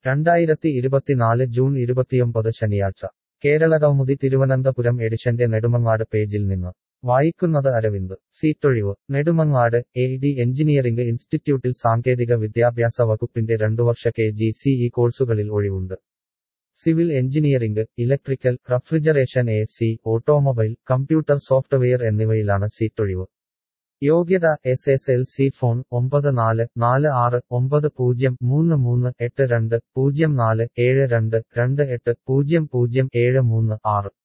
രണ്ടായിരത്തി ഇരുപത്തിനാല് ജൂൺ ഇരുപത്തിയൊമ്പത് ശനിയാഴ്ച കേരളകൗമുദി തിരുവനന്തപുരം എഡിഷന്റെ നെടുമങ്ങാട് പേജിൽ നിന്ന് വായിക്കുന്നത് അരവിന്ദ് സീറ്റൊഴിവ് നെടുമങ്ങാട് എ ഡി എഞ്ചിനീയറിംഗ് ഇൻസ്റ്റിറ്റ്യൂട്ടിൽ സാങ്കേതിക വിദ്യാഭ്യാസ വകുപ്പിന്റെ രണ്ടുവർഷ കെ ജി സി ഇ കോഴ്സുകളിൽ ഒഴിവുണ്ട് civil engineering electrical refrigeration A C automobile computer software എന്നിവയിലാണ് സീറ്റൊഴിവ് യോഗ്യത എസ് എസ് എൽ സി ഫോൺ ഒമ്പത് നാല് നാല് ആറ് ഒമ്പത് പൂജ്യം മൂന്ന് മൂന്ന് എട്ട് രണ്ട് പൂജ്യം നാല് ഏഴ് രണ്ട് രണ്ട് എട്ട് പൂജ്യം പൂജ്യം ഏഴ് മൂന്ന് ആറ്